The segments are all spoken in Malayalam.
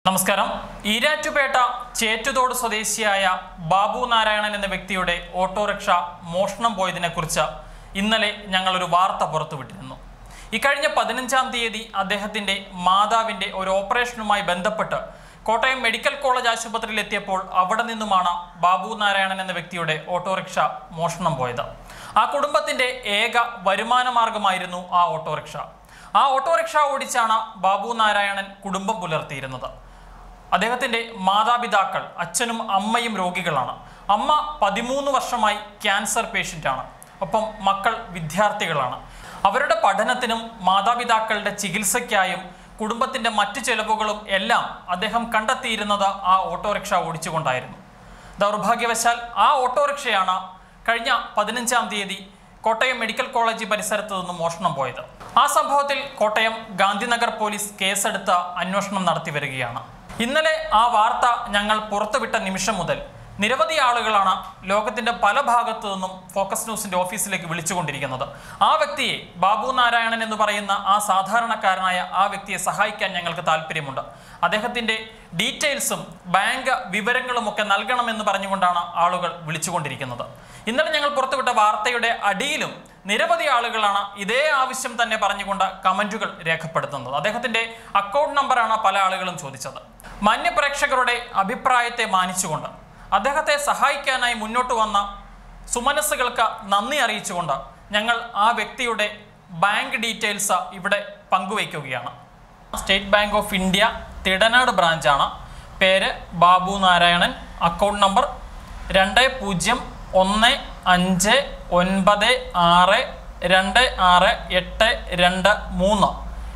നമസ്കാരം ഈരാറ്റുപേട്ട ചേറ്റുതോട് സ്വദേശിയായ ബാബു നാരായണൻ എന്ന വ്യക്തിയുടെ ഓട്ടോറിക്ഷ മോഷണം പോയതിനെ കുറിച്ച് ഇന്നലെ ഞങ്ങളൊരു വാർത്ത പുറത്തുവിട്ടിരുന്നു ഇക്കഴിഞ്ഞ പതിനഞ്ചാം തീയതി അദ്ദേഹത്തിന്റെ മാതാവിന്റെ ഒരു ഓപ്പറേഷനുമായി ബന്ധപ്പെട്ട് കോട്ടയം മെഡിക്കൽ കോളേജ് ആശുപത്രിയിൽ എത്തിയപ്പോൾ അവിടെ നിന്നുമാണ് ബാബു നാരായണൻ എന്ന വ്യക്തിയുടെ ഓട്ടോറിക്ഷ മോഷണം പോയത് ആ കുടുംബത്തിന്റെ ഏക വരുമാന മാർഗമായിരുന്നു ആ ഓട്ടോറിക്ഷ ആ ഓട്ടോറിക്ഷ ഓടിച്ചാണ് ബാബു നാരായണൻ കുടുംബം പുലർത്തിയിരുന്നത് അദ്ദേഹത്തിന്റെ മാതാപിതാക്കൾ അച്ഛനും അമ്മയും രോഗികളാണ് അമ്മ പതിമൂന്ന് വർഷമായി ക്യാൻസർ പേഷ്യൻ്റ് ആണ് ഒപ്പം മക്കൾ വിദ്യാർത്ഥികളാണ് അവരുടെ പഠനത്തിനും മാതാപിതാക്കളുടെ ചികിത്സയ്ക്കായും കുടുംബത്തിന്റെ മറ്റു ചെലവുകളും എല്ലാം അദ്ദേഹം കണ്ടെത്തിയിരുന്നത് ആ ഓട്ടോറിക്ഷ ഓടിച്ചുകൊണ്ടായിരുന്നു ദൗർഭാഗ്യവശാൽ ആ ഓട്ടോറിക്ഷയാണ് കഴിഞ്ഞ പതിനഞ്ചാം തീയതി കോട്ടയം മെഡിക്കൽ കോളേജ് പരിസരത്ത് നിന്നും മോഷണം പോയത് ആ സംഭവത്തിൽ കോട്ടയം ഗാന്ധിനഗർ പോലീസ് കേസെടുത്ത് അന്വേഷണം നടത്തി വരികയാണ് ഇന്നലെ ആ വാർത്ത ഞങ്ങൾ പുറത്തുവിട്ട നിമിഷം മുതൽ നിരവധി ആളുകളാണ് ലോകത്തിന്റെ പല ഭാഗത്തു നിന്നും ഫോക്കസ് ന്യൂസിന്റെ ഓഫീസിലേക്ക് വിളിച്ചുകൊണ്ടിരിക്കുന്നത് ആ വ്യക്തിയെ ബാബു നാരായണൻ എന്ന് പറയുന്ന ആ സാധാരണക്കാരനായ ആ വ്യക്തിയെ സഹായിക്കാൻ ഞങ്ങൾക്ക് താല്പര്യമുണ്ട് അദ്ദേഹത്തിന്റെ ഡീറ്റെയിൽസും ബാങ്ക് വിവരങ്ങളും ഒക്കെ നൽകണമെന്ന് പറഞ്ഞുകൊണ്ടാണ് ആളുകൾ വിളിച്ചുകൊണ്ടിരിക്കുന്നത് ഇന്നലെ ഞങ്ങൾ പുറത്തുവിട്ട വാർത്തയുടെ അടിയിലും നിരവധി ആളുകളാണ് ഇതേ ആവശ്യം തന്നെ പറഞ്ഞുകൊണ്ട് കമന്റുകൾ രേഖപ്പെടുത്തുന്നത് അദ്ദേഹത്തിന്റെ അക്കൗണ്ട് നമ്പറാണ് പല ആളുകളും ചോദിച്ചത് മാന്യപ്രേക്ഷകരുടെ അഭിപ്രായത്തെ മാനിച്ചുകൊണ്ട് അദ്ദേഹത്തെ സഹായിക്കാനായി മുന്നോട്ട് വന്ന സുമനസ്സുകൾക്ക് നന്ദി അറിയിച്ചുകൊണ്ട് ഞങ്ങൾ ആ വ്യക്തിയുടെ ബാങ്ക് ഡീറ്റെയിൽസ് ഇവിടെ പങ്കുവയ്ക്കുകയാണ് State Bank of India Thidanad ബ്രാഞ്ചാണ് പേര് ബാബു നാരായണൻ അക്കൗണ്ട് നമ്പർ രണ്ട് പൂജ്യം ഒന്ന് അഞ്ച് ഒൻപത് ആറ് രണ്ട് ആറ് എട്ട് രണ്ട് മൂന്ന്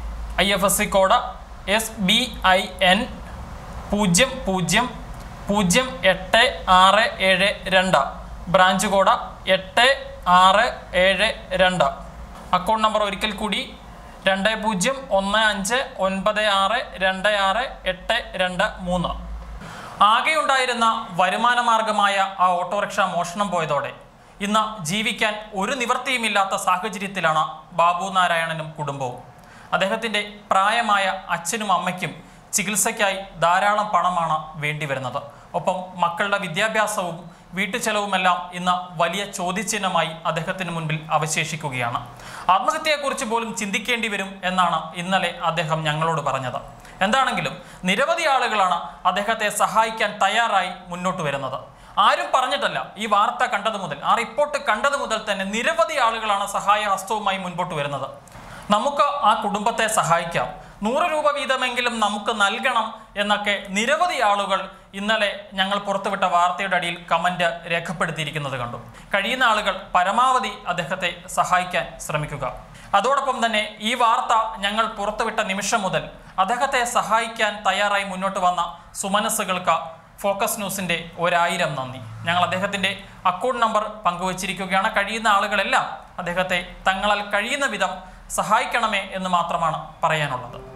I F S C code S B I N പൂജ്യം പൂജ്യം പൂജ്യം എട്ട് ആറ് ഏഴ് രണ്ട് ബ്രാഞ്ച് കോഡ് എട്ട് ആറ് ഏഴ് രണ്ട് അക്കൗണ്ട് നമ്പർ ഒരിക്കൽ കൂടി രണ്ട് പൂജ്യം ഒന്ന് അഞ്ച് ഒൻപത് ആറ് രണ്ട് ആറ് എട്ട് രണ്ട് മൂന്ന് ആകെയുണ്ടായിരുന്ന വരുമാന മാർഗമായ ആ ഓട്ടോറിക്ഷ മോഷണം പോയതോടെ ഇന്ന് ജീവിക്കാൻ ഒരു നിവൃത്തിയുമില്ലാത്ത സാഹചര്യത്തിലാണ് ബാബു നാരായണനും കുടുംബവും അദ്ദേഹത്തിൻ്റെ പ്രായമായ അച്ഛനും അമ്മയ്ക്കും ചികിത്സയ്ക്കായി ധാരാളം പണമാണ് വേണ്ടിവരുന്നത് ഒപ്പം മക്കളുടെ വിദ്യാഭ്യാസവും വീട്ടുചെലവുമെല്ലാം ഇന്ന് വലിയ ചോദ്യചിഹ്നമായി അദ്ദേഹത്തിന് മുൻപിൽ അവശേഷിക്കുകയാണ് ആത്മഹത്യയെക്കുറിച്ച് പോലും ചിന്തിക്കേണ്ടി വരും എന്നാണ് ഇന്നലെ അദ്ദേഹം ഞങ്ങളോട് പറഞ്ഞത് എന്താണെങ്കിലും നിരവധി ആളുകളാണ് അദ്ദേഹത്തെ സഹായിക്കാൻ തയ്യാറായി മുന്നോട്ട് വരുന്നത് ആരും പറഞ്ഞിട്ടല്ല ഈ വാർത്ത കണ്ടത് മുതൽ ആ റിപ്പോർട്ട് കണ്ടത് മുതൽ തന്നെ നിരവധി ആളുകളാണ് സഹായ ഹസ്തവുമായി മുൻപോട്ട് വരുന്നത് നമുക്ക് ആ കുടുംബത്തെ സഹായിക്കാം നൂറ് രൂപ വീതമെങ്കിലും നമുക്ക് നൽകണം എന്നൊക്കെ നിരവധി ആളുകൾ ഇന്നലെ ഞങ്ങൾ പുറത്തുവിട്ട വാർത്തയുടെ അടിയിൽ കമന്റ് രേഖപ്പെടുത്തിയിരിക്കുന്നത് കണ്ടു കഴിയുന്ന ആളുകൾ പരമാവധി അദ്ദേഹത്തെ സഹായിക്കാൻ ശ്രമിക്കുക അതോടൊപ്പം തന്നെ ഈ വാർത്ത ഞങ്ങൾ പുറത്തുവിട്ട നിമിഷം മുതൽ അദ്ദേഹത്തെ സഹായിക്കാൻ തയ്യാറായി മുന്നോട്ട് വന്ന സുമനസ്സുകൾക്ക് ഫോക്കസ് ന്യൂസിന്റെ ഒരായിരം നന്ദി ഞങ്ങൾ അദ്ദേഹത്തിന്റെ അക്കൗണ്ട് നമ്പർ പങ്കുവച്ചിരിക്കുകയാണ് കഴിയുന്ന ആളുകളെല്ലാം അദ്ദേഹത്തെ തങ്ങളാൽ കഴിയുന്ന വിധം സഹായിക്കണമേ എന്ന് മാത്രമാണ് പറയാനുള്ളത്